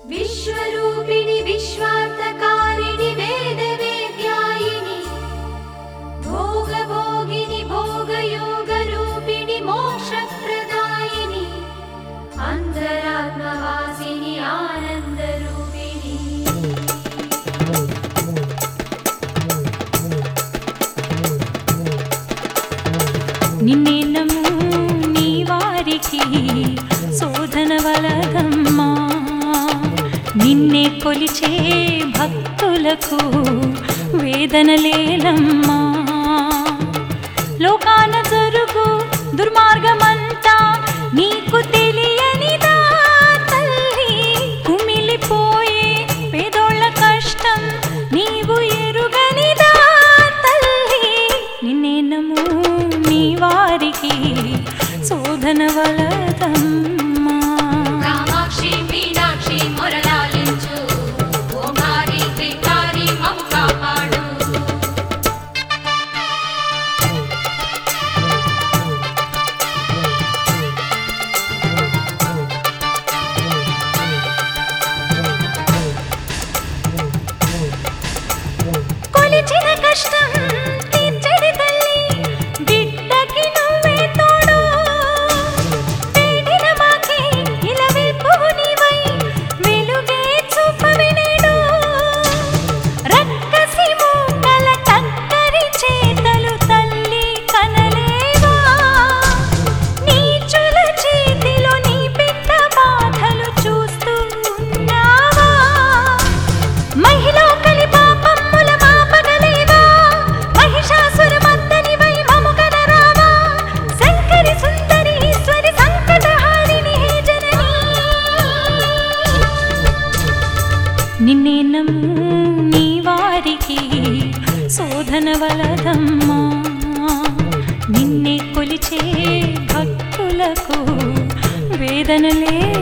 विश्वरूपिणि विश्वार्थकारिणि वेदवेद्यायिनि भोगभोगिनि भोगयोगरूपिणि मोक्षप्रदायिनि अन्तरात्मवासिनि आनन्दरूपिणि నిన్నే నమ్ము నీ వారికి శోధన వలదమ్మా నిన్నే కొలిచే భక్తులకు వేదనలేలమ్మా లోకాన జరుగు దుర్మార్గమంతా నీకు తెలియనిదా తల్లి కుమిలిపోయే పేదోళ్ళ కష్టం నీవు ఎరుగనిదా తల్లి నిన్నే నమ్ము నీ వారికి శోధన వలదమ్మా కామాక్షి మీనాక్షి మురళాలించు ఓంకారి త్రికారి మము కాపాడు కొలిచిన కష్టం తీర్చడి తల్లి బిడ్డకి నువ్వే తోడు వేడిన మాకి ఇలవెల్పువు నీవై వెలుగే చూపవి నేడు రక్కసి మూకల టక్కరి చేతలు తల్లి కనలేవా నీచుల చేతిలో నీ బిడ్డ బాధలు చూస్తూ ఉన్నావా మహిళా కలి పాపమ్ముల మాపగలేవా మహిషాసుర మద్దనివై మము కనరావా శంకరి సుందరి ఈశ్వరి సంకటహారిణి హే జననీ నిన్నే నమ్ము నీ వారికి శోధన వలదమ్మా నిన్నే కొలిచే భక్తులకు వేదనలే